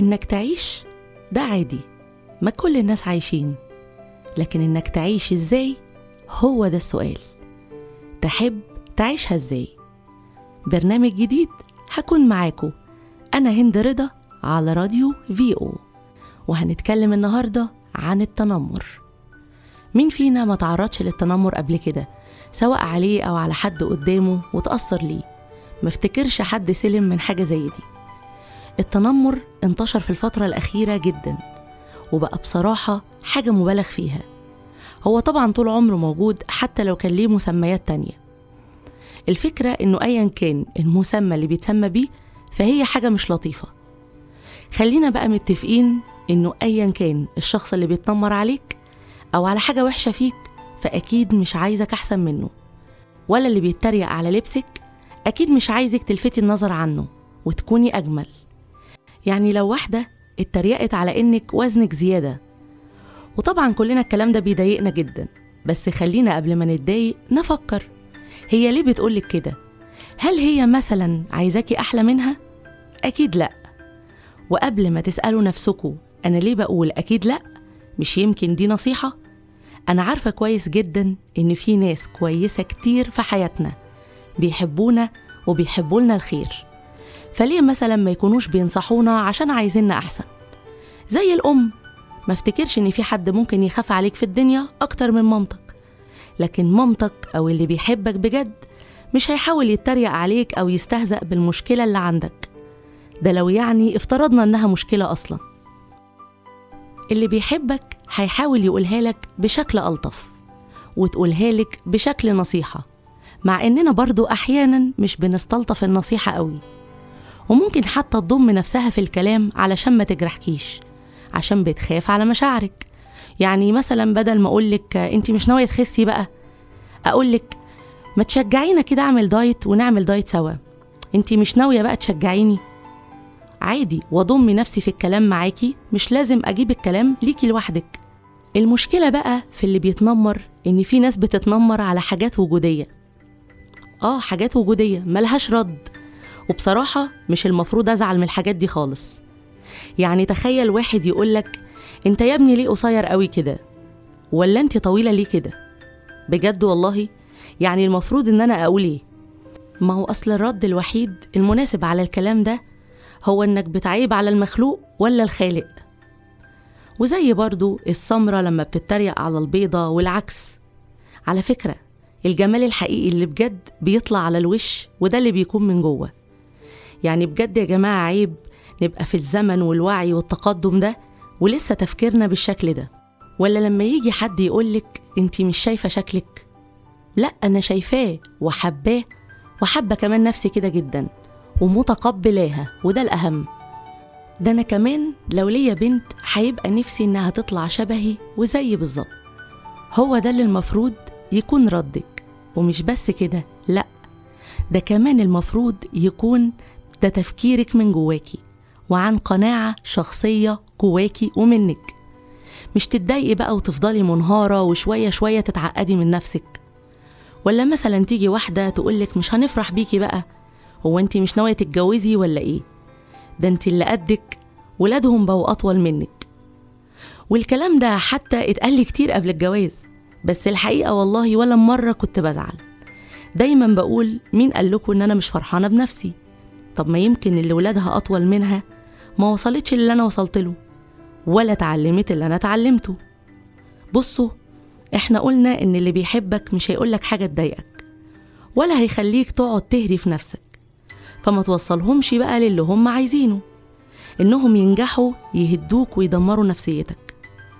إنك تعيش ده عادي ما كل الناس عايشين لكن إنك تعيش إزاي هو ده السؤال تحب تعيشها إزاي برنامج جديد هكون معاكو أنا هند رضا على راديو في أو وهنتكلم النهاردة عن التنمر مين فينا ما تعرضش للتنمر قبل كده سواء عليه أو على حد قدامه وتأثر ليه ما افتكرش حد سلم من حاجة زي دي التنمر انتشر في الفترة الأخيرة جدا وبقى بصراحة حاجة مبالغ فيها هو طبعا طول عمره موجود حتى لو كان ليه مسميات تانية الفكرة إنه أيا كان المسمى اللي بيتسمى بيه فهي حاجة مش لطيفة خلينا بقى متفقين إنه أيا كان الشخص اللي بيتنمر عليك أو على حاجة وحشة فيك فأكيد مش عايزك أحسن منه ولا اللي بيتريق على لبسك أكيد مش عايزك تلفتي النظر عنه وتكوني أجمل يعني لو واحدة اتريقت على إنك وزنك زيادة وطبعا كلنا الكلام ده بيضايقنا جدا بس خلينا قبل ما نتضايق نفكر هي ليه بتقولك كده هل هي مثلا عايزاكي أحلى منها؟ أكيد لأ وقبل ما تسألوا نفسكوا أنا ليه بقول أكيد لأ مش يمكن دي نصيحة أنا عارفة كويس جدا إن في ناس كويسة كتير في حياتنا بيحبونا وبيحبوا الخير فليه مثلا ما يكونوش بينصحونا عشان عايزيننا أحسن زي الأم ما افتكرش إن في حد ممكن يخاف عليك في الدنيا أكتر من مامتك لكن مامتك أو اللي بيحبك بجد مش هيحاول يتريق عليك أو يستهزأ بالمشكلة اللي عندك ده لو يعني افترضنا إنها مشكلة أصلا اللي بيحبك هيحاول يقولها لك بشكل ألطف وتقولها لك بشكل نصيحة مع إننا برضو أحيانا مش بنستلطف النصيحة قوي وممكن حتى تضم نفسها في الكلام علشان ما تجرحكيش عشان بتخاف على مشاعرك يعني مثلا بدل ما أقولك أنت مش ناوية تخسي بقى أقولك ما تشجعينا كده أعمل دايت ونعمل دايت سوا أنت مش ناوية بقى تشجعيني عادي واضم نفسي في الكلام معاكي مش لازم اجيب الكلام ليكي لوحدك المشكله بقى في اللي بيتنمر ان في ناس بتتنمر على حاجات وجوديه اه حاجات وجوديه ملهاش رد وبصراحه مش المفروض ازعل من الحاجات دي خالص يعني تخيل واحد يقولك انت يا ابني ليه قصير قوي كده ولا انت طويله ليه كده بجد والله يعني المفروض ان انا اقول ايه ما هو اصل الرد الوحيد المناسب على الكلام ده هو انك بتعيب على المخلوق ولا الخالق وزي برضو السمرة لما بتتريق على البيضة والعكس على فكرة الجمال الحقيقي اللي بجد بيطلع على الوش وده اللي بيكون من جوه يعني بجد يا جماعة عيب نبقى في الزمن والوعي والتقدم ده ولسه تفكيرنا بالشكل ده ولا لما يجي حد يقولك انتي مش شايفة شكلك لا أنا شايفاه وحباه وحابة كمان نفسي كده جداً ومتقبلاها وده الأهم ده أنا كمان لو ليا بنت هيبقى نفسي إنها تطلع شبهي وزيي بالظبط هو ده اللي المفروض يكون ردك ومش بس كده لأ ده كمان المفروض يكون ده تفكيرك من جواكي وعن قناعة شخصية جواكي ومنك مش تتضايقي بقى وتفضلي منهارة وشوية شوية تتعقدي من نفسك ولا مثلا تيجي واحدة تقولك مش هنفرح بيكي بقى هو انت مش ناوية تتجوزي ولا ايه ده انت اللي قدك ولادهم بقوا أطول منك والكلام ده حتى اتقال لي كتير قبل الجواز بس الحقيقة والله ولا مرة كنت بزعل دايما بقول مين قال لكم ان انا مش فرحانة بنفسي طب ما يمكن اللي ولادها أطول منها ما وصلتش اللي انا وصلت له ولا اتعلمت اللي انا اتعلمته بصوا احنا قلنا ان اللي بيحبك مش هيقولك حاجة تضايقك ولا هيخليك تقعد تهري في نفسك فما توصلهمش بقى للي هم عايزينه إنهم ينجحوا يهدوك ويدمروا نفسيتك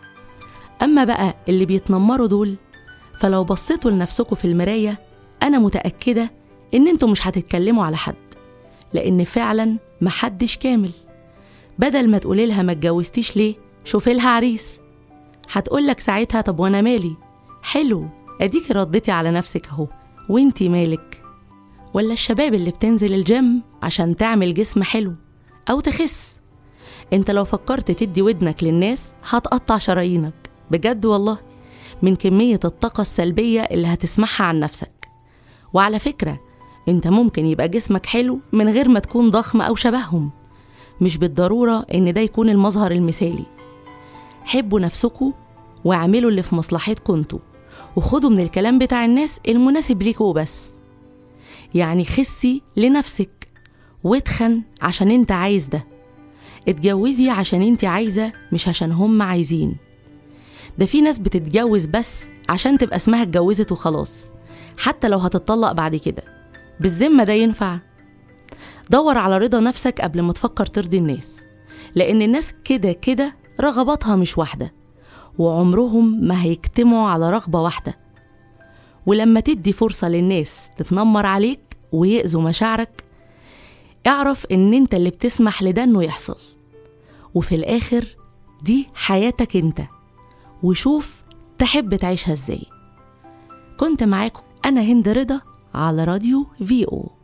أما بقى اللي بيتنمروا دول فلو بصيتوا لنفسكوا في المراية أنا متأكدة إن انتوا مش هتتكلموا على حد لأن فعلا محدش كامل بدل ما تقولي لها ما اتجوزتيش ليه شوفي لها عريس هتقولك ساعتها طب وانا مالي حلو اديكي رديتي على نفسك اهو وانتي مالك ولا الشباب اللي بتنزل الجيم عشان تعمل جسم حلو أو تخس انت لو فكرت تدي ودنك للناس هتقطع شرايينك بجد والله من كمية الطاقة السلبية اللي هتسمعها عن نفسك وعلى فكرة انت ممكن يبقى جسمك حلو من غير ما تكون ضخم أو شبههم مش بالضرورة إن ده يكون المظهر المثالي حبوا نفسكوا واعملوا اللي في مصلحتكم انتوا وخدوا من الكلام بتاع الناس المناسب ليكوا وبس يعني خسي لنفسك واتخن عشان انت عايز ده اتجوزي عشان انت عايزة مش عشان هم عايزين ده في ناس بتتجوز بس عشان تبقى اسمها اتجوزت وخلاص حتى لو هتطلق بعد كده بالذمة ده ينفع دور على رضا نفسك قبل ما تفكر ترضي الناس لأن الناس كده كده رغباتها مش واحدة وعمرهم ما هيجتمعوا على رغبة واحدة ولما تدي فرصة للناس تتنمر عليك ويأذوا مشاعرك اعرف ان انت اللي بتسمح لده انه يحصل وفي الاخر دي حياتك انت وشوف تحب تعيشها ازاي كنت معاكم انا هند رضا على راديو في او